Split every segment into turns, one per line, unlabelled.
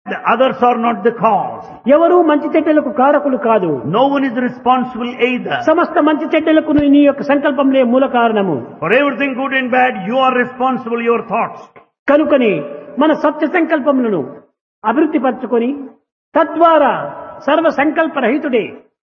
The others are not the cause.
ఎవరు మంచి చెడ్డలకు కారకులు కాదు
No one is responsible either.
సమస్త మంచి చెడ్డలకు నీ యొక్క సంకల్పంలే మూల కారణము
For everything good and bad, you are responsible, your thoughts.
కనుకని మన సత్య సంకల్పములను అభివృద్ధి పరచుకొని తద్వారా సర్వ సంకల్ప రహితుడే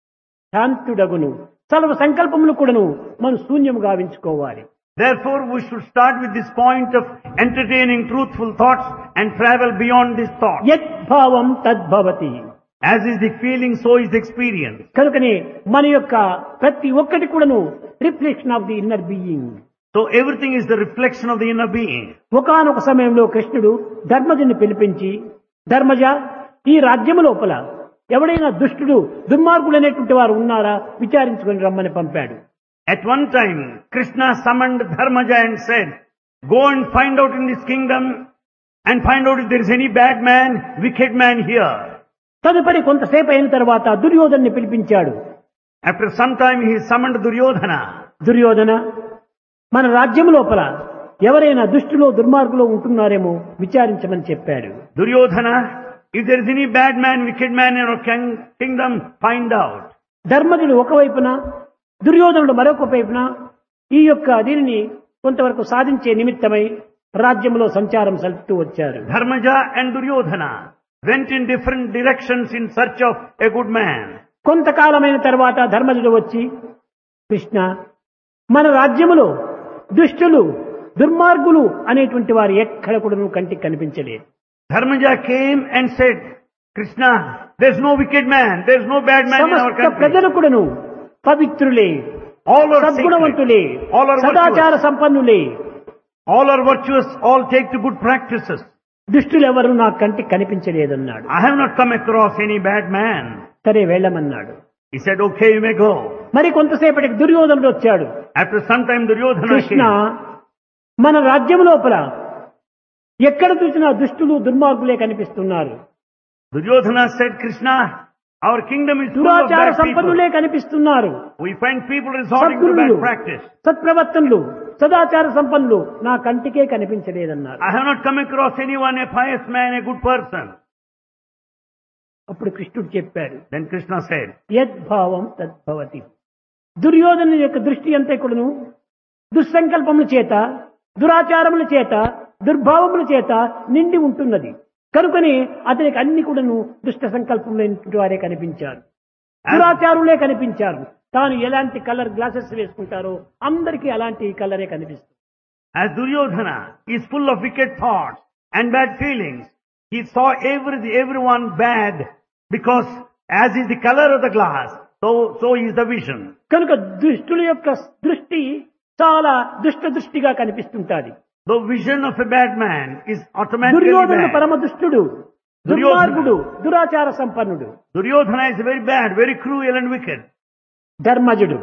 శాంతుడగును సర్వ సంకల్పములు కూడాను మనం శూన్యము గావించుకోవాలి
Therefore, we should start with this point of entertaining truthful thoughts and travel beyond this thought.
యద్భావం తద్భవతి
As is the feeling, so is the experience.
కనుకనే మన యొక్క ప్రతి ఒక్కటి కూడాను reflection of the inner being
So everything is the reflection of the inner being.
ఒకనొక సమయంలో కృష్ణుడు ధర్మజుని పిలిపించి ధర్మజ ఈ రాజ్యము లోపల ఎవడైనా దుష్టుడు దుర్మార్గుడు అనేటువంటి వారు ఉన్నారా విచారించుకొని రమ్మని పంపాడు
At one time, Krishna summoned Dharmaja and said, Go and find out in this kingdom and find out if there is any bad man, wicked man here.
తదుపరి కొంతసేపు అయిన తర్వాత దుర్యోధన్ని పిలిపించాడు
After some time, he summoned Duryodhana.
Duryodhana మన రాజ్యం లోపల ఎవరైనా దుష్టులో దుర్మార్గులో ఉంటున్నారేమో విచారించమని చెప్పాడు
Duryodhana, if there is any bad man, wicked man in our king- kingdom, find out.
ధర్మజుడు ఒకవైపున దుర్యోధనుడు మరొక వైపున ఈ యొక్క దీనిని కొంతవరకు సాధించే నిమిత్తమై రాజ్యంలో సంచారం సలుపుతూ వచ్చారు
Dharmaja and Duryodhana went in different directions in search of a good man.
కొంతకాలమైన తర్వాత ధర్మజుడు వచ్చి కృష్ణ మన రాజ్యములో దుష్టులు దుర్మార్గులు అనేటువంటి వారు ఎక్కడ కూడా నువ్వు కంటికి కనిపించలేదు
Dharmaja came and said, Krishna, there's no wicked man, there's no bad man in our
సమస్త
country.
ప్రజలు కూడాను పవిత్రులే
All are
సద్గుణవంతులే
sacred. All are
సదాచార
virtuous.
సంపన్నులే
All are virtuous. All take to good practices.
దుష్టులు ఎవరు నా కంటికి కనిపించలేదన్నాడు
I have not come across any bad man.
సరే వెళ్ళమన్నాడు
He said, okay, you may go.
మరి కొంతసేపటికి దుర్యోధనుడు వచ్చాడు
After some time, Duryodhana
Krishna
came.
మన రాజ్యం లోపల ఎక్కడ చూసినా దుష్టులు దుర్మార్గులే కనిపిస్తున్నారు
Duryodhana said, Krishna, our kingdom is full of
దురాచార
bad people.
సంపన్నులే కనిపిస్తున్నారు
We find people resorting to
సద్గుణులు
bad practice.
సత్ప్రవర్తనులు సదాచార సంపన్నులు నా కంటికే కనిపించలేదన్నారు
I have not come across anyone, a pious man, a good person.
అప్పుడు కృష్ణుడు చెప్పాడు
Then Krishna said,
యద్భావం తద్భవతి దుర్యోధను యొక్క దృష్టి అంతా కూడాను దుస్సంకల్పముల చేత దురాచారముల చేత దుర్భావముల చేత నిండి ఉంటున్నది కనుకని అతనికి అన్ని కూడాను దుష్ట సంకల్పములైనటువంటి వారే కనిపించారు దురాచారులే కనిపించారు తాను ఎలాంటి కలర్ గ్లాసెస్ వేసుకుంటారో అందరికీ అలాంటి కలరే కనిపిస్తుంది
As Duryodhana is full of wicked thoughts and bad feelings, he saw every, everyone bad because as is the color of the glass, so, so is the vision.
కనుక దుష్టుల యొక్క దృష్టి చాలా దుష్ట దృష్టిగా కనిపిస్తుంటాది
The vision of a bad man is automatically
దుర్యోధనుడు
bad.
పరమ దుష్టుడు దుర్మార్గుడు దురాచార సంపన్నుడు
Duryodhana is very bad, very cruel and wicked.
ధర్మజుడు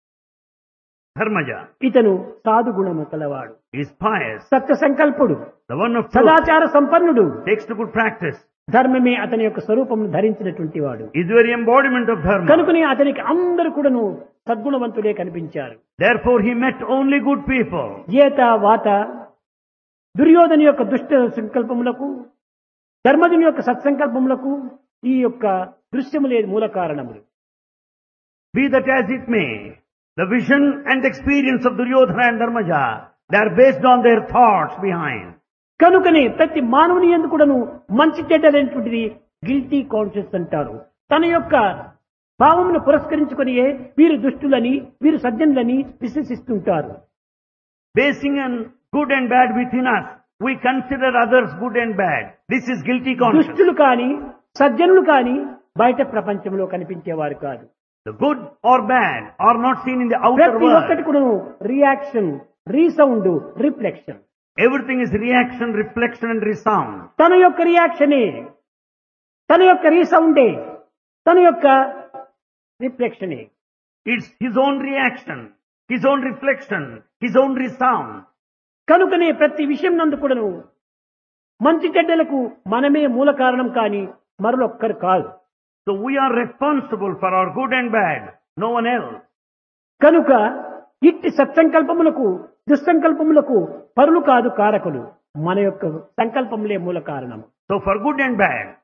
Dharmaja
ఇతను సాధు గుణము కలవాడు
is pious,
Satya సంకల్పుడు
the one of truth,
సదాచార సంపన్నుడు
takes to good practice,
ధర్మమే అతని యొక్క స్వరూపమును ధరించినటువంటి వాడు
is the very embodiment of dharma.
కనుకని అతనికి అందరు కూడాను సద్గుణవంతుడే కనిపించారు
Therefore he met only good people.
ఏత వాత దుర్యోధన యొక్క దుష్ట సంకల్పములకు ధర్మజుని యొక్క సత్సంకల్పములకు ఈ యొక్క దృశ్యములే మూల కారణములు
Be that as it may, the vision and experience of Duryodhana and Dharmaja, they are based on their thoughts behind.
కనుకనే ప్రతి మానవుని ఎందుకు కూడాను మంచి చెడ్డలైనటువంటిది గిల్టీ కాన్షియస్ అంటారు తన యొక్క భావమును పురస్కరించుకొని వీరు దుష్టులని వీరు సజ్జనులని విశ్వసిస్తుంటారు
Basing on good and bad within us, we consider others good and bad. This is guilty conscience.
దుష్టులు కాని సజ్జనులు కాని బయట ప్రపంచంలో కనిపించేవారు కాదు
The good or bad are not seen in the outer
ప్రతి ఒక్కటి
world.
కూడా reaction resound reflection
Everything is reaction, reflection and resound.
తన యొక్క రియాక్షనే తన యొక్క రీసౌండే తన యొక్క రిఫ్లెక్షనే
It's his own reaction, his own reflection, his own resound.
కనుకనే ప్రతి విషయం నందు కూడాను మంచి చెడ్డలకు మనమే మూల కారణం కాని మరొక్కరు కాదు
So we are responsible for our good and bad, no one else.
కనుక ఇట్టి సత్సంకల్పములకు దుస్సంకల్పములకు పరులు కాదు కారకులు మన యొక్క సంకల్పములే మూల కారణం
So for good and bad,